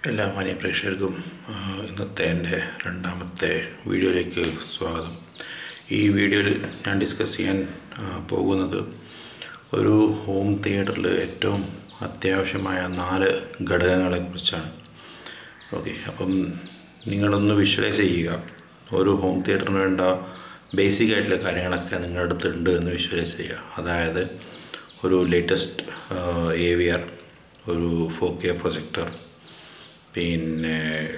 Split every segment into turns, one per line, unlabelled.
എല്ലാ മാന്യ പ്രേക്ഷകർക്കും ആ, ഇന്നത്തെ എൻ്റെ രണ്ടാമത്തെ വീഡിയോയിലേക്ക് സ്വാഗതം ഈ വീഡിയോയിൽ ഞാൻ ഡിസ്കസ് ചെയ്യാൻ ആ, പോകുന്നത് ഒരു ഹോം തിയേറ്ററിൽ ഏറ്റവും അത്യാവശ്യമായ നാല് ഘടകങ്ങളെക്കുറിച്ചാണ് ഓക്കെ അപ്പം നിങ്ങളൊന്ന് വിഷ്വലൈസ് ചെയ്യുക ഒരു ഹോം തിയേറ്ററിന് വേണ്ട ബേസിക് ആയിട്ടുള്ള കാര്യങ്ങളൊക്കെ നിങ്ങളുടെ അടുത്തുണ്ട് എന്ന് വിഷ്വലൈസ് ചെയ്യുക അതായത് ഒരു ലേറ്റസ്റ്റ് എ വി ആർ ഒരു ഫോർ കെ പ്രൊജക്ടർ പിന്നെ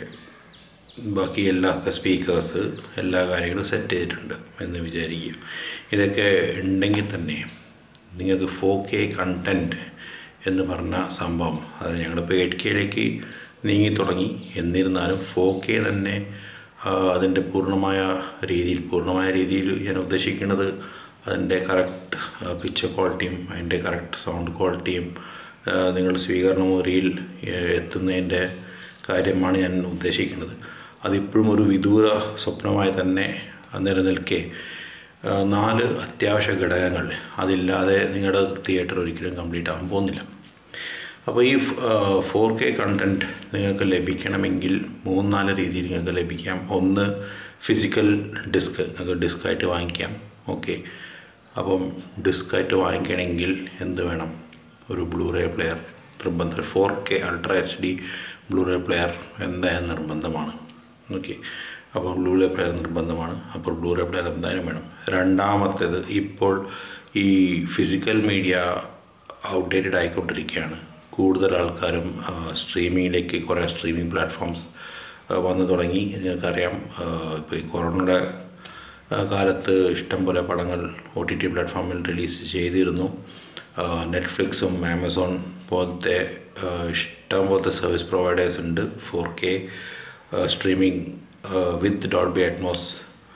ബാക്കി എല്ലാ സ്പീക്കേഴ്സ് എല്ലാ കാര്യങ്ങളും സെറ്റ് ചെയ്തിട്ടുണ്ട് എന്ന് വിചാരിക്കുക ഇതൊക്കെ ഉണ്ടെങ്കിൽ തന്നെ നിങ്ങൾക്ക് ഫോർ കെ കണ്ടൻറ്റ് എന്ന് പറഞ്ഞ സംഭവം അത് ഞങ്ങളിപ്പോൾ എയ്റ്റ് കെയിലേക്ക് നീങ്ങി തുടങ്ങി എന്നിരുന്നാലും ഫോർ കെ തന്നെ ആ, അതിൻ്റെ പൂർണ്ണമായ രീതിയിൽ പൂർണ്ണമായ രീതിയിൽ ഞാൻ ഉദ്ദേശിക്കുന്നത് അതിൻ്റെ കറക്റ്റ് പിക്ചർ ക്വാളിറ്റിയും അതിൻ്റെ കറക്റ്റ് സൗണ്ട് ക്വാളിറ്റിയും ആ, നിങ്ങളുടെ സ്വീകരണ മുറിയിൽ ഏ, എത്തുന്നതിൻ്റെ കാര്യമാണ് ഞാൻ ഉദ്ദേശിക്കുന്നത് അതിപ്പോഴും ഒരു വിദൂര സ്വപ്നമായി തന്നെ നിലനിൽക്കെ ആ, നാല് അത്യാവശ്യ ഘടകങ്ങൾ അതില്ലാതെ നിങ്ങളുടെ തിയേറ്റർ ഒരിക്കലും കംപ്ലീറ്റ് ആകാൻ പോകുന്നില്ല അപ്പോൾ ഈ ഫോർ കെ കണ്ടൻറ്റ് നിങ്ങൾക്ക് ലഭിക്കണമെങ്കിൽ മൂന്ന് നാല് രീതിയിൽ നിങ്ങൾക്ക് ലഭിക്കാം ഒന്ന് ഫിസിക്കൽ ഡിസ്ക് നിങ്ങൾക്ക് ഡിസ്കായിട്ട് വാങ്ങിക്കാം ഓക്കെ അപ്പം ഡിസ്കായിട്ട് വാങ്ങിക്കണമെങ്കിൽ എന്ത് വേണം ഒരു ബ്ലൂറേ പ്ലെയർ നിർബന്ധം four K ultra H D Blu-ray player എന്തായാലും നിർബന്ധമാണ് ഓക്കെ അപ്പോൾ ബ്ലൂറേ പ്ലെയർ നിർബന്ധമാണ് അപ്പോൾ ബ്ലൂറേ പ്ലെയർ എന്തായാലും വേണം രണ്ടാമത്തേത് ഇപ്പോൾ ഈ ഫിസിക്കൽ മീഡിയ ഔട്ട്ഡേറ്റഡ് ആയിക്കൊണ്ടിരിക്കുകയാണ് കൂടുതൽ ആൾക്കാരും സ്ട്രീമിങ്ങിലേക്ക് കുറേ സ്ട്രീമിംഗ് പ്ലാറ്റ്ഫോംസ് വന്നു തുടങ്ങി നിങ്ങൾക്കറിയാം ഇപ്പോൾ ഈ കൊറോണയുടെ ആ, കാലത്ത് ഇഷ്ടംപോലെ പടങ്ങൾ ഒ ടി ടി പ്ലാറ്റ്ഫോമിൽ റിലീസ് ചെയ്തിരുന്നു ആ, നെറ്റ്ഫ്ലിക്സും ആമസോൺ പോലത്തെ ആ, ഇഷ്ടം പോലത്തെ സർവീസ് പ്രൊവൈഡേഴ്സ് ഉണ്ട് four K streaming with Dolby Atmos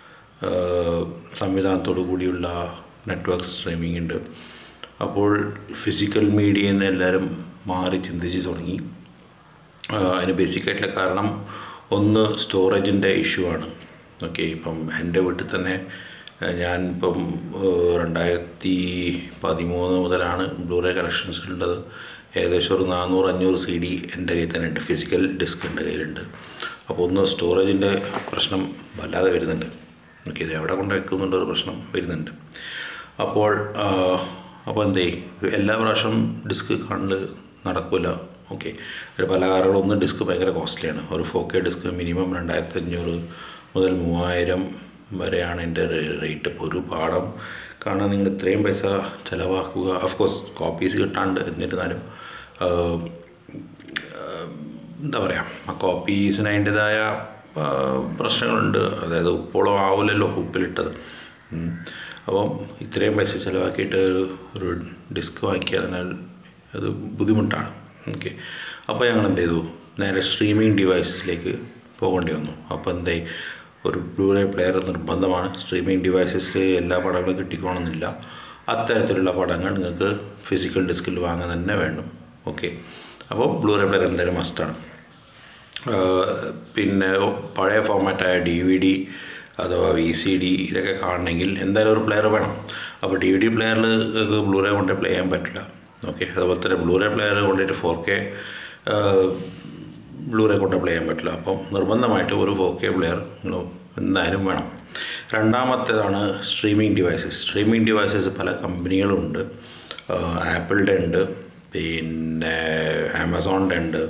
സംവിധാനത്തോടു കൂടിയുള്ള നെറ്റ്വർക്ക് സ്ട്രീമിംഗ് ഉണ്ട് അപ്പോൾ ഫിസിക്കൽ മീഡിയയിൽ നിന്ന് എല്ലാവരും മാറി ചിന്തിച്ച് തുടങ്ങി ആ, അതിന് ബേസിക്കായിട്ടുള്ള കാരണം ഒന്ന് സ്റ്റോറേജിൻ്റെ ഇഷ്യൂ ആണ് ഓക്കെ ഇപ്പം എൻ്റെ വീട്ടിൽ തന്നെ ആ, ഞാൻ ഇപ്പം ആ, രണ്ടായിരത്തി പതിമൂന്ന് മുതലാണ് ബ്ലൂറേ കളക്ഷൻസ് ഉള്ളത് ഏകദേശം ഒരു നാനൂറ് അഞ്ഞൂറ് സി ഡി എൻ്റെ കയ്യിൽ തന്നെ ഉണ്ട് ഫിസിക്കൽ ഡിസ്ക് എൻ്റെ കയ്യിലുണ്ട് അപ്പോൾ ഒന്ന് സ്റ്റോറേജിൻ്റെ പ്രശ്നം വല്ലാതെ വരുന്നുണ്ട് ഓക്കെ ഇത് എവിടെ കൊണ്ട് വെക്കുന്നുണ്ടൊരു പ്രശ്നം വരുന്നുണ്ട് അപ്പോൾ ആ, അപ്പോൾ എന്തേ എല്ലാ പ്രാവശ്യം ഡിസ്ക് കാണൽ നടക്കില്ല ഓക്കെ ഒരു പല കാറുകളൊന്നും ഡിസ്ക് ഭയങ്കര കോസ്റ്റ്ലിയാണ് ഒരു ഫോർ കെ ഡിസ്ക് മിനിമം രണ്ടായിരത്തി അഞ്ഞൂറ് മുതൽ മൂവായിരം വരെയാണ് എൻ്റെ റേറ്റ് ഇപ്പോൾ ഒരു പാഠം കാണാൻ നിങ്ങൾ ഇത്രയും പൈസ ചിലവാക്കുക ഓഫ് കോഴ്സ് കോപ്പീസ് കിട്ടാണ്ട് എന്നിരുന്നാലും ആ, എന്താ പറയുക ആ കോപ്പീസിന് അതിൻ്റെതായ ആ, പ്രശ്നങ്ങളുണ്ട് അതായത് ഉപ്പോളം ആവില്ലല്ലോ ഉപ്പിലിട്ടത് ഉം. അപ്പം ഇത്രയും പൈസ ചിലവാക്കിയിട്ട് ഒരു ഒരു ഡിസ്ക് വാങ്ങിക്കാതിനാൽ അത് ബുദ്ധിമുട്ടാണ് ഓക്കെ അപ്പോൾ ഞങ്ങൾ എന്ത് ചെയ്തു നേരെ സ്ട്രീമിംഗ് ഡിവൈസസിലേക്ക് പോകേണ്ടി വന്നു അപ്പോൾ എന്തായി ഒരു ബ്ലൂറേ പ്ലെയർ നിർബന്ധമാണ് സ്ട്രീമിംഗ് ഡിവൈസസിൽ എല്ലാ പടങ്ങളും കിട്ടിക്കോണമെന്നില്ല അത്തരത്തിലുള്ള പടങ്ങൾ നിങ്ങൾക്ക് ഫിസിക്കൽ ഡിസ്കിൽ വാങ്ങാൻ തന്നെ വേണം ഓക്കെ അപ്പോൾ ബ്ലൂറേ പ്ലെയർ എന്തായാലും മസ്റ്റാണ് പിന്നെ പഴയ ഫോമാറ്റായ ഡി വി ഡി അഥവാ വി സി ഡി ഇതൊക്കെ കാണണമെങ്കിൽ എന്തായാലും ഒരു പ്ലെയർ വേണം അപ്പോൾ ഡി വി ഡി പ്ലെയറിൽ ബ്ലൂറേ കൊണ്ട് പ്ലേ ചെയ്യാൻ പറ്റില്ല ഓക്കെ അതുപോലെ തന്നെ ബ്ലൂറേ പ്ലെയർ കൊണ്ടിട്ട് ഫോർ കെ ബ്ലൂറേ കൊണ്ട് പ്ലേ ചെയ്യാൻ പറ്റില്ല അപ്പം നിർബന്ധമായിട്ട് ഒരു ഫോർ കെ പ്ലെയർ നിങ്ങൾ എന്തായാലും വേണം രണ്ടാമത്തേതാണ് സ്ട്രീമിംഗ് ഡിവൈസസ് സ്ട്രീമിംഗ് ഡിവൈസസ് പല കമ്പനികളുണ്ട് ആപ്പിളിൻ്റെ ഉണ്ട് പിന്നെ ആമസോണിൻ്റെ ഉണ്ട്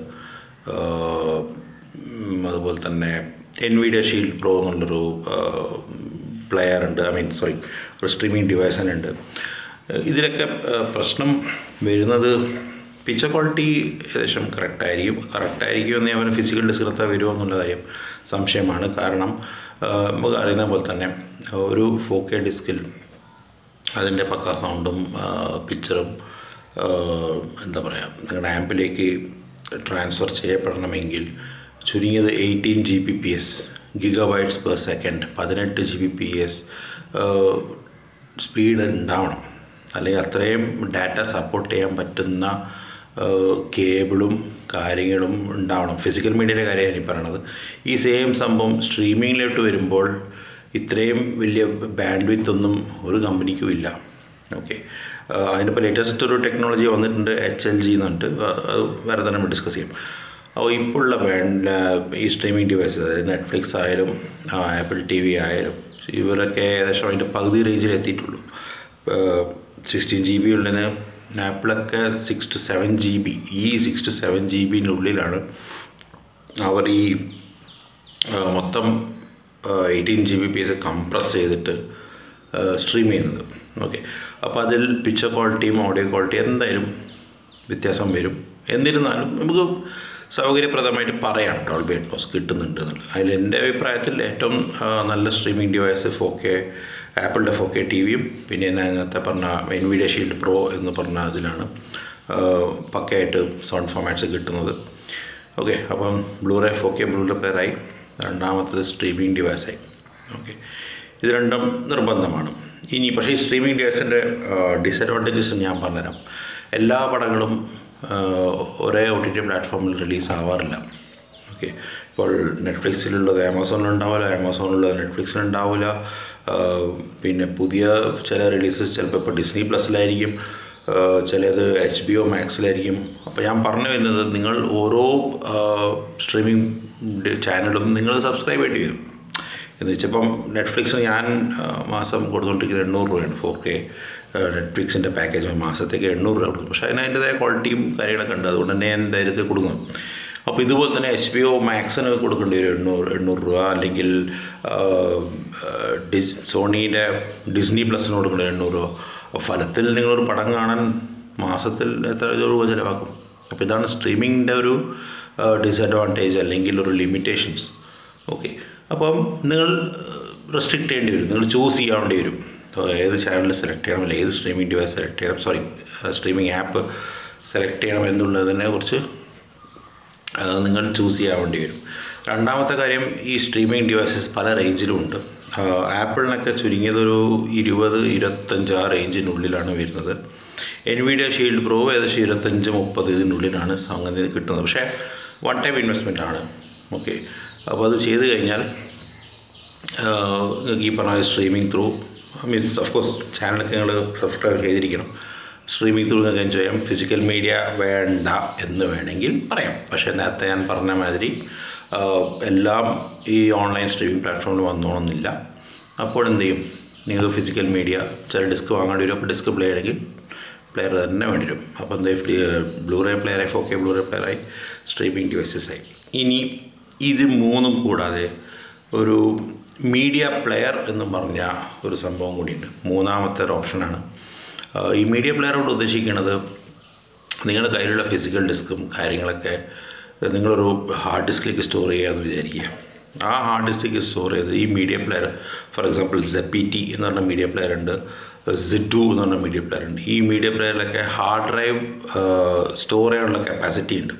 ഉം, അതുപോലെ തന്നെ എൻവിഡിയ ഷീൽഡ് പ്രോ എന്നുള്ളൊരു പ്ലെയർ ഉണ്ട് ഐ മീൻ സോറി ഒരു സ്ട്രീമിംഗ് ഡിവൈസ് തന്നെ ഉണ്ട് ഇതിലൊക്കെ ആ, പ്രശ്നം വരുന്നത് പിക്ചർ ക്വാളിറ്റി ഏകദേശം കറക്റ്റായിരിക്കും കറക്റ്റായിരിക്കും എന്ന് ഞാൻ ഫിസിക്കൽ ഡിസ്കൃത വരുമോ എന്നുള്ള കാര്യം സംശയമാണ് കാരണം ആ, നമുക്ക് അറിയുന്ന പോലെ തന്നെ ഒരു ഫോർ കെ ഡിസ്കിൽ അതിൻ്റെ പക്ക സൗണ്ടും പിക്ചറും എന്താ പറയുക നിങ്ങളുടെ ആമ്പിലേക്ക് ട്രാൻസ്ഫർ ചെയ്യപ്പെടണമെങ്കിൽ ചുരുങ്ങിയത് eighteen G B P S gigabytes per second പതിനെട്ട് G B P S speed ഉണ്ടാവണം അല്ലെങ്കിൽ അത്രയും ഡാറ്റ സപ്പോർട്ട് ചെയ്യാൻ പറ്റുന്ന കേബിളും കാര്യങ്ങളും ഉണ്ടാവണം ഫിസിക്കൽ മീഡിയയുടെ കാര്യമാണ് ഈ പറയണത് ഈ സെയിം സംഭവം സ്ട്രീമിങ്ങിലോട്ട് വരുമ്പോൾ ഇത്രയും വലിയ ബാൻഡ് വിത്ത് ഒന്നും ഒരു കമ്പനിക്കും ഇല്ല ഓക്കെ അതിനിപ്പോൾ ലേറ്റസ്റ്റ് ഒരു ടെക്നോളജി വന്നിട്ടുണ്ട് എച്ച് എൽ ജി എന്ന് പറഞ്ഞിട്ട് അത് വേറെ തന്നെ നമ്മൾ ഡിസ്കസ് ചെയ്യും അപ്പോൾ ഇപ്പോൾ ഉള്ള വേണ്ട ഈ സ്ട്രീമിംഗ് ഡിവൈസസ് അതായത് നെറ്റ്ഫ്ലിക്സ് ആയാലും ആപ്പിൾ ടി വി ആയാലും ഇവരൊക്കെ ഏകദേശം അതിൻ്റെ പകുതി റേഞ്ചിൽ എത്തിയിട്ടുള്ളൂ സിക്സ്റ്റീൻ ജി ബി ഉള്ളതിന് ആപ്പിളൊക്കെ six two seven G B ഈ സിക്സ് ടു സെവൻ ജി ബിൻ്റെ ഉള്ളിലാണ് അവർ ഈ ആ, മൊത്തം eighteen G B P S compress ചെയ്തിട്ട് സ്ട്രീം ചെയ്യുന്നത് ഓക്കെ അപ്പോൾ അതിൽ പിക്ചർ ക്വാളിറ്റിയും ഓഡിയോ ക്വാളിറ്റിയും എന്തായാലും വ്യത്യാസം വരും എന്നിരുന്നാലും നമുക്ക് സൗകര്യപ്രദമായിട്ട് പറയാം ഡോൾബി അറ്റ്മോസ് കിട്ടുന്നുണ്ട് എന്നുള്ളത് അതിൽ എൻ്റെ അഭിപ്രായത്തിൽ ഏറ്റവും ആ, നല്ല സ്ട്രീമിംഗ് ഡിവൈസ് ഫോ കെ ആപ്പിളിൻ്റെ ഫോ കെ ടി വിയും പിന്നെ ഞാൻ നേരത്തെ പറഞ്ഞ എൻവിഡിയ ഷീൽഡ് പ്രോ എന്ന് പറഞ്ഞ അതിലാണ് ആ, പക്കയായിട്ട് സൗണ്ട് ഫോമാറ്റ്സ് കിട്ടുന്നത് ഓക്കെ അപ്പം ബ്ലൂറേ ഫോ കെ ബ്ലൂറേ പ്ലെയറായി രണ്ടാമത്തത് സ്ട്രീമിംഗ് ഡിവൈസായി ഓക്കെ ഇത് രണ്ടും നിർബന്ധമാണ് ഇനി പക്ഷേ ഈ സ്ട്രീമിംഗ് ഡിവൈസിൻ്റെ ഡിസഡ്വാൻറ്റേജസ് ഞാൻ പറഞ്ഞുതരാം എല്ലാ പടങ്ങളും ആ, ഒരേ ഒ ടി ടി പ്ലാറ്റ്ഫോമിൽ റിലീസ് ആവാറില്ല ഓക്കെ ഇപ്പോൾ നെറ്റ്ഫ്ലിക്സിലുള്ളത് ആമസോണിലുണ്ടാവില്ല ആമസോണിലുള്ളത് നെറ്റ്ഫ്ലിക്സിലുണ്ടാവില്ല ആ, പിന്നെ പുതിയ ചില റിലീസസ് ചിലപ്പോൾ ഇപ്പോൾ ഡിസ്നി പ്ലസിലായിരിക്കും ആ, ചിലത് എച്ച് ബി ഒ മാക്സിലായിരിക്കും അപ്പോൾ ഞാൻ പറഞ്ഞു വരുന്നത് നിങ്ങൾ ഓരോ സ്ട്രീമിംഗ് ചാനലും നിങ്ങൾ സബ്സ്ക്രൈബ് ചെയ്യേണ്ടി വരും എന്ന് വെച്ചപ്പം നെറ്റ്ഫ്ലിക്സിന് ഞാൻ ആ, മാസം കൊടുത്തുകൊണ്ടിരിക്കുന്നത് എണ്ണൂറ് രൂപയാണ് ഫോർ കെ നെറ്റ്ഫ്ലിക്സിൻ്റെ പാക്കേജ് മാസത്തേക്ക് എണ്ണൂറ് രൂപ കൊടുക്കും പക്ഷേ അതിന് അതിൻ്റെതായ ക്വാളിറ്റിയും കാര്യങ്ങളൊക്കെ ഉണ്ട് അതുകൊണ്ട് തന്നെ ഞാൻ ധൈര്യത്തിൽ കൊടുക്കും അപ്പോൾ ഇതുപോലെ തന്നെ എച്ച് ബി ഒ മാക്സിന് കൊടുക്കേണ്ടി വരും എണ്ണൂറ് എണ്ണൂറ് രൂപ അല്ലെങ്കിൽ ആ, ആ, ഡിസ് സോണീൻ്റെ ഡിസ്നി പ്ലസിന് കൊടുക്കേണ്ടി വരും എണ്ണൂറ് രൂപ അപ്പോൾ ഫലത്തിൽ നിങ്ങളൊരു പടം കാണാൻ മാസത്തിൽ എത്ര രൂപ ചിലവാക്കും അപ്പോൾ ഇതാണ് സ്ട്രീമിങ്ങിൻ്റെ ഒരു ഡിസഡ്വാൻറ്റേജ് അല്ലെങ്കിൽ ഒരു ലിമിറ്റേഷൻസ് ഓക്കെ അപ്പം നിങ്ങൾ റെസ്ട്രിക്റ്റ് ചെയ്യേണ്ടി വരും നിങ്ങൾ ചൂസ് ചെയ്യാവേണ്ടി വരും അപ്പോൾ ഏത് ചാനൽ സെലക്ട് ചെയ്യണം അല്ലെങ്കിൽ ഏത് സ്ട്രീമിംഗ് ഡിവൈസ് സെലക്ട് ചെയ്യണം സോറി സ്ട്രീമിംഗ് ആപ്പ് സെലക്ട് ചെയ്യണം എന്നുള്ളതിനെ കുറിച്ച് ആ, നിങ്ങൾ ചൂസ് ചെയ്യാവേണ്ടി വരും രണ്ടാമത്തെ കാര്യം ഈ സ്ട്രീമിംഗ് ഡിവൈസസ് പല റേഞ്ചിലും ഉണ്ട് ആ, ആപ്പിളിനൊക്കെ ചുരുങ്ങിയതൊരു ഇരുപത് ഇരുപത്തഞ്ച് ആ റേഞ്ചിനുള്ളിലാണ് വരുന്നത് എൻവിഡിയ ഷീൽഡ് പ്രോ ഏകദേശം ഇരുപത്തഞ്ച് മുപ്പത് ഇതിനുള്ളിലാണ് സംഗതി കിട്ടുന്നത് പക്ഷേ വൺ ടൈം ഇൻവെസ്റ്റ്മെൻ്റ് ആണ് ഓക്കെ അപ്പോൾ അത് ചെയ്ത് കഴിഞ്ഞാൽ ആഹ് നിങ്ങൾക്ക് ഈ പറഞ്ഞ streaming through means of course ചാനലൊക്കെ നിങ്ങൾ സബ്സ്ക്രൈബ് ചെയ്തിരിക്കണം സ്ട്രീമിംഗ് ത്രൂ നിങ്ങൾക്ക് എൻജോയ് ചെയ്യാം ഫിസിക്കൽ മീഡിയ വേണ്ട എന്ന് വേണമെങ്കിൽ പറയാം പക്ഷേ നേരത്തെ ഞാൻ പറഞ്ഞ മാതിരി ആഹ് എല്ലാം ഈ ഓൺലൈൻ സ്ട്രീമിംഗ് പ്ലാറ്റ്ഫോമിൽ വന്നോണമെന്നില്ല അപ്പോൾ എന്ത് ചെയ്യും നിങ്ങൾക്ക് ഫിസിക്കൽ മീഡിയ ചില ഡിസ്ക് വാങ്ങേണ്ടി വരും അപ്പോൾ ഡിസ്ക് പ്ലേ ആണെങ്കിൽ പ്ലെയർ തന്നെ വേണ്ടി വരും അപ്പോൾ എന്താ ബ്ലൂറേ പ്ലെയറായി ഫോർ കെ ബ്ലൂറേ പ്ലെയറായി സ്ട്രീമിംഗ് ഡിവൈസസായി ഇനി ഇത് മൂന്നും കൂടാതെ ഒരു മീഡിയ പ്ലെയർ എന്ന് പറഞ്ഞ ഒരു സംഭവം കൂടിയുണ്ട് മൂന്നാമത്തെ ഒരു ഓപ്ഷനാണ് ആ, ഈ മീഡിയ പ്ലെയർ കൊണ്ട് ഉദ്ദേശിക്കുന്നത് നിങ്ങളുടെ കയ്യിലുള്ള ഫിസിക്കൽ ഡിസ്കും കാര്യങ്ങളൊക്കെ നിങ്ങളൊരു ഹാർഡ് ഡിസ്കിലേക്ക് സ്റ്റോർ ചെയ്യാമെന്ന് വിചാരിക്കുക ആ ഹാർഡ് ഡിസ്കിലേക്ക് സ്റ്റോർ ചെയ്ത് ഈ media player for example Zappiti എന്ന് പറഞ്ഞ മീഡിയ പ്ലെയർ ഉണ്ട് സിഡു എന്ന് പറഞ്ഞ മീഡിയ പ്ലെയർ ഉണ്ട് ഈ മീഡിയ പ്ലെയറിലൊക്കെ ഹാർഡ് ഡ്രൈവ് സ്റ്റോർ ചെയ്യാനുള്ള കപ്പാസിറ്റി ഉണ്ട്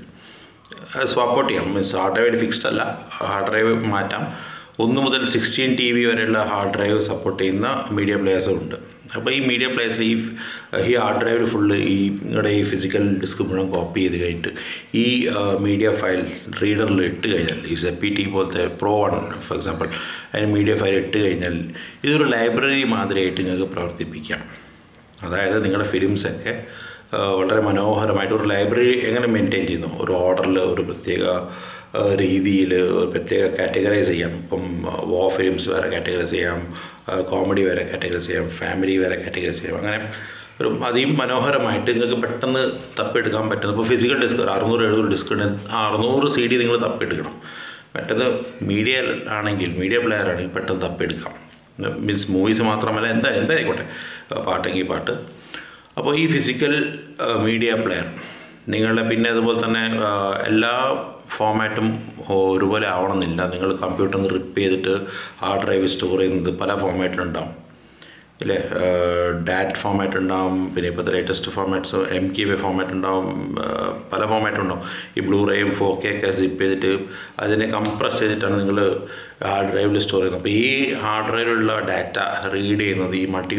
സ്വാപ്പ് ഔട്ട് ചെയ്യാം മീൻസ് ഹാർഡ് ഡ്രൈവ് ഫിക്സ്ഡ് അല്ല ഹാർഡ് ഡ്രൈവ് മാറ്റാം ഒന്ന് മുതൽ സിക്സ്റ്റീൻ ടി ബി വരെയുള്ള ഹാർഡ് ഡ്രൈവ് സപ്പോർട്ട് ചെയ്യുന്ന മീഡിയ പ്ലേയേഴ്സും ഉണ്ട് അപ്പോൾ ഈ മീഡിയ പ്ലേയേഴ്സിൽ ഈ ഈ ഹാർഡ് ഡ്രൈവിൽ ഫുള്ള് ഈ നിങ്ങളുടെ ഈ ഫിസിക്കൽ ഡിസ്ക് മുഴുവൻ കോപ്പി ചെയ്ത് കഴിഞ്ഞിട്ട് ഈ മീഡിയ ഫയൽ റീഡറിൽ ഇട്ട് കഴിഞ്ഞാൽ ഈ സെപ്പി ടി പോലത്തെ പ്രോ വൺ ഫോർ എക്സാമ്പിൾ അതിന് മീഡിയ ഫയൽ ഇട്ട് കഴിഞ്ഞാൽ ഇതൊരു ലൈബ്രറി മാതിരിയായിട്ട് നിങ്ങൾക്ക് പ്രവർത്തിപ്പിക്കാം അതായത് നിങ്ങളുടെ ഫിലിംസൊക്കെ വളരെ മനോഹരമായിട്ട് ഒരു ലൈബ്രറി എങ്ങനെ മെയിൻറ്റെയിൻ ചെയ്യുന്നു ഒരു ഓർഡറിൽ ഒരു പ്രത്യേക രീതിയിൽ ഒരു പ്രത്യേക കാറ്റഗറൈസ് ചെയ്യാം ഇപ്പം വോ ഫിലിംസ് വേറെ കാറ്റഗറൈസ് ചെയ്യാം കോമഡി വേറെ കാറ്റഗറൈസ് ചെയ്യാം ഫാമിലി വേറെ കാറ്റഗറൈസ് ചെയ്യാം അങ്ങനെ ഒരു അധികം മനോഹരമായിട്ട് നിങ്ങൾക്ക് പെട്ടെന്ന് തപ്പിയെടുക്കാൻ പറ്റുന്ന ഇപ്പോൾ ഫിസിക്കൽ ഡിസ്ക് ഒരു അറുന്നൂറ് എഴുന്നൂറ് ഡിസ്ക് ഉണ്ട് ആ അറുന്നൂറ് സി ഡി നിങ്ങൾ തപ്പിയെടുക്കണം മറ്റത് മീഡിയ ആണെങ്കിൽ മീഡിയ പ്ലെയർ ആണെങ്കിൽ പെട്ടെന്ന് തപ്പിയെടുക്കാം മീൻസ് മൂവീസ് മാത്രമല്ല എന്താ എന്തായിക്കോട്ടെ പാട്ടെങ്കിൽ പാട്ട് അപ്പോൾ ഈ ഫിസിക്കൽ മീഡിയ പ്ലെയർ നിങ്ങളുടെ പിന്നെ അതുപോലെ തന്നെ ആ, എല്ലാ ഫോമാറ്റും ഒരുപോലെ ആവണമെന്നില്ല നിങ്ങൾ കമ്പ്യൂട്ടറിൽ നിന്ന് റിപ്പ് ചെയ്തിട്ട് ഹാർഡ് ഡ്രൈവ് സ്റ്റോർ ചെയ്യുന്നത് പല ഫോമാറ്റിലുണ്ടാവും ഇല്ലേ ഡാറ്റ് ഫോമാറ്റ് ഉണ്ടാവും പിന്നെ ഇപ്പോഴത്തെ latest formats M K V format ഉണ്ടാവും ആ, പല ഫോമാറ്റും ഉണ്ടാവും ഈ ബ്ലൂ റേയും ഫോർ കെ ഒക്കെ സിപ്പ് ചെയ്തിട്ട് അതിനെ കംപ്രസ് ചെയ്തിട്ടാണ് നിങ്ങൾ ഹാർഡ് ഡ്രൈവിൽ സ്റ്റോർ ചെയ്യുന്നത് അപ്പോൾ ഈ ഹാർഡ് ഡ്രൈവിലുള്ള ഡാറ്റ റീഡ് ചെയ്യുന്നത് ഈ മൾട്ടി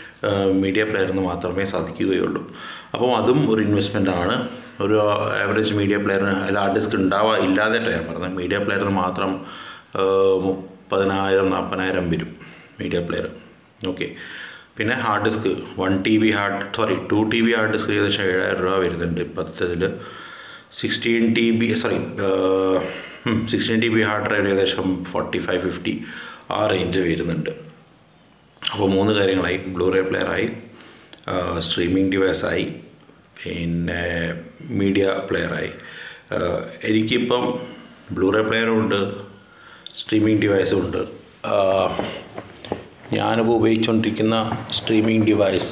മീഡിയ പ്ലെയറിന് മാത്രമേ സാധിക്കുകയുള്ളൂ അപ്പോൾ അതും ഒരു ഇൻവെസ്റ്റ്മെൻ്റ് ആണ് ഒരു ആവറേജ് മീഡിയ പ്ലെയറിന് അതിൽ ഹാർഡ് ഡിസ്ക് ഉണ്ടാവുക ഇല്ലാതായിട്ട് ഞാൻ പറഞ്ഞത് മീഡിയ പ്ലെയറിന് മാത്രം ആ, മുപ്പതിനായിരം നാൽപ്പതിനായിരം വരും മീഡിയ പ്ലെയർ ഓക്കെ പിന്നെ hard disk one T B hard sorry two T B hard disk ഏകദേശം ഏഴായിരം രൂപ വരുന്നുണ്ട് ഇപ്പോഴത്തെ ഇതിൽ sixteen T B sorry sixteen T B hard drive ഏകദേശം ഫോർട്ടി ഫൈവ് ഫിഫ്റ്റി ആ റേഞ്ച് വരുന്നുണ്ട് അപ്പോൾ മൂന്ന് കാര്യങ്ങളായി ബ്ലൂറേ പ്ലെയറായി സ്ട്രീമിംഗ് ഡിവൈസായി പിന്നെ മീഡിയ പ്ലെയറായി എനിക്കിപ്പം ബ്ലൂറേ പ്ലെയറും ഉണ്ട് സ്ട്രീമിംഗ് ഡിവൈസും ഉണ്ട് ഞാനിപ്പോൾ ഉപയോഗിച്ചുകൊണ്ടിരിക്കുന്ന സ്ട്രീമിംഗ് ഡിവൈസ്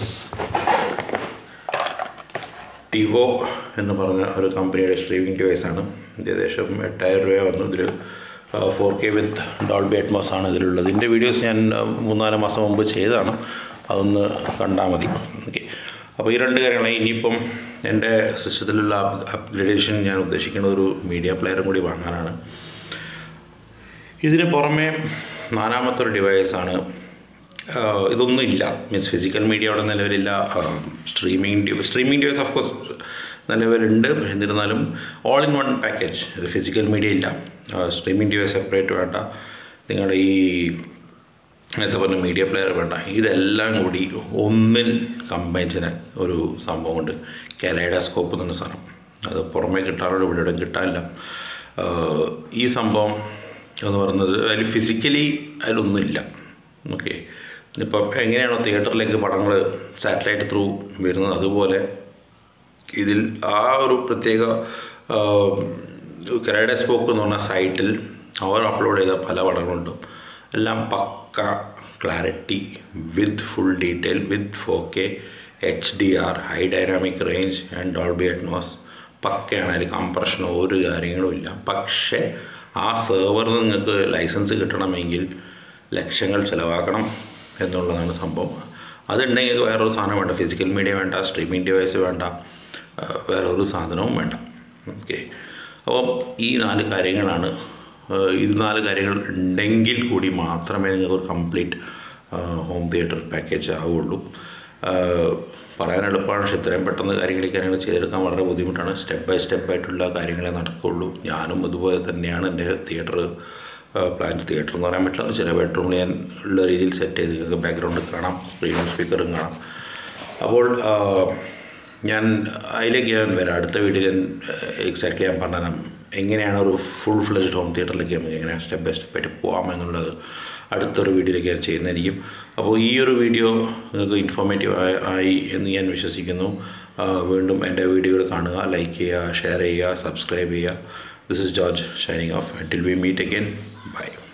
ടിവോ എന്ന് പറഞ്ഞ ഒരു കമ്പനിയുടെ സ്ട്രീമിംഗ് ഡിവൈസാണ് ഏകദേശം എട്ടായിരം രൂപ വന്നു ഇതിൽ four K with Dolby Atmos ആണ് ഇതിലുള്ളത് ഇതിൻ്റെ വീഡിയോസ് ഞാൻ മൂന്നാല് മാസം മുമ്പ് ചെയ്തതാണ് അതൊന്ന് കണ്ടാൽ മതി ഓക്കെ അപ്പോൾ ഈ രണ്ട് കാര്യങ്ങളാണ് ഇനിയിപ്പം എൻ്റെ സിസ്റ്റത്തിലുള്ള അപ്ഗ്രേഡേഷൻ ഞാൻ ഉദ്ദേശിക്കുന്ന ഒരു മീഡിയ പ്ലെയറും കൂടി വാങ്ങാനാണ് ഇതിന് പുറമെ നാലാമത്തെ ഒരു ഡിവൈസാണ് ഇതൊന്നും ഇല്ല മീൻസ് ഫിസിക്കൽ മീഡിയ അവിടെ നിലവിലില്ല streaming streaming device of course നിലവിലുണ്ട് എന്നിരുന്നാലും ഓൾ ഇൻ വൺ പാക്കേജ് ഇത് ഫിസിക്കൽ മീഡിയ ഇല്ല സ്ട്രീമിംഗ് ഡിവൈസ് സെപ്പറേറ്റ് വേണ്ട നിങ്ങളുടെ ഈ നേരത്തെ പറഞ്ഞ മീഡിയ പ്ലെയർ വേണ്ട ഇതെല്ലാം കൂടി ഒന്നിൽ കമ്പൈൻ ചെയ്യുന്ന ഒരു സംഭവമുണ്ട് കെലൈഡോസ്കോപ്പ് എന്നൊരു സാധനം അത് പുറമേ കിട്ടാറുണ്ട് ഇവിടെ ഇവിടെയും കിട്ടാനില്ല ഈ സംഭവം എന്ന് പറയുന്നത് അതിൽ ഫിസിക്കലി അതിലൊന്നുമില്ല ഓക്കെ ഇപ്പം എങ്ങനെയാണോ തിയേറ്ററിലേക്ക് പടങ്ങൾ സാറ്റലൈറ്റ് ത്രൂ വരുന്നത് അതുപോലെ ഇതിൽ ആ ഒരു പ്രത്യേക കരൈഡസ്പോക്ക് എന്ന് പറഞ്ഞ സൈറ്റിൽ അവർ അപ്ലോഡ് ചെയ്ത പല പടങ്ങളുണ്ട് എല്ലാം പക്ക clarity with full detail with four K H D R high dynamic range and Dolby Atmos പക്കയാണ് അതിൽ കംപ്രഷനോ ഒരു കാര്യങ്ങളും ഇല്ല പക്ഷേ ആ സെർവറിൽ നിങ്ങൾക്ക് ലൈസൻസ് കിട്ടണമെങ്കിൽ ലക്ഷങ്ങൾ ചിലവാക്കണം എന്നുള്ളതാണ് സംഭവം അതുണ്ടെങ്കിൽ വേറൊരു സാധനം വേണ്ട ഫിസിക്കൽ മീഡിയ വേണ്ട സ്ട്രീമിംഗ് ഡിവൈസ് വേണ്ട വേറെ ഒരു സാധനവും വേണ്ട ഓക്കെ അപ്പം ഈ നാല് കാര്യങ്ങളാണ് ഇത് നാല് കാര്യങ്ങൾ ഉണ്ടെങ്കിൽ കൂടി മാത്രമേ നിങ്ങൾക്ക് ഒരു കംപ്ലീറ്റ് ഹോം തിയേറ്റർ പാക്കേജ് ആവുള്ളൂ പറയാൻ എളുപ്പമാണ് പക്ഷെ ഇത്രയും പെട്ടെന്ന് കാര്യങ്ങൾ ഈ കാര്യങ്ങൾ ചെയ്തെടുക്കാൻ വളരെ ബുദ്ധിമുട്ടാണ് സ്റ്റെപ്പ് ബൈ സ്റ്റെപ്പ് ആയിട്ടുള്ള കാര്യങ്ങളെ നടക്കുകയുള്ളൂ ഞാനും അതുപോലെ തന്നെയാണ് എൻ്റെ തിയേറ്റർ പ്ലാൻ തിയേറ്റർ എന്ന് പറയാൻ പറ്റില്ല ചെറിയ ബെഡ്റൂമിൽ ഞാൻ ഉള്ള രീതിയിൽ സെറ്റ് ചെയ്ത് നിങ്ങൾക്ക് ബാക്ക്ഗ്രൗണ്ട് കാണാം സ്ക്രീനും സ്പീക്കറും കാണാം അപ്പോൾ ഞാൻ അതിലേക്ക് ഞാൻ വരാം അടുത്ത വീഡിയോയിൽ ഞാൻ എക്സാക്ട്ലി ഞാൻ പറഞ്ഞുതരാം എങ്ങനെയാണ് ഒരു ഫുൾ ഫ്ലെജ്ഡ് ഹോം തിയേറ്ററിലേക്ക് നമുക്ക് എങ്ങനെ സ്റ്റെപ്പ് ബൈ സ്റ്റെപ്പ് ആയിട്ട് പോകാം എന്നുള്ളത് അടുത്തൊരു വീഡിയോയിലേക്ക് ഞാൻ ചെയ്യുന്നതായിരിക്കും അപ്പോൾ ഈ ഒരു വീഡിയോ നിങ്ങൾക്ക് ഇൻഫോർമേറ്റീവ് ആയി എന്ന് ഞാൻ വിശ്വസിക്കുന്നു വീണ്ടും എൻ്റെ വീഡിയോകൾ കാണുക ലൈക്ക് ചെയ്യുക ഷെയർ ചെയ്യുക സബ്സ്ക്രൈബ് ചെയ്യുക this is George signing off till we meet again by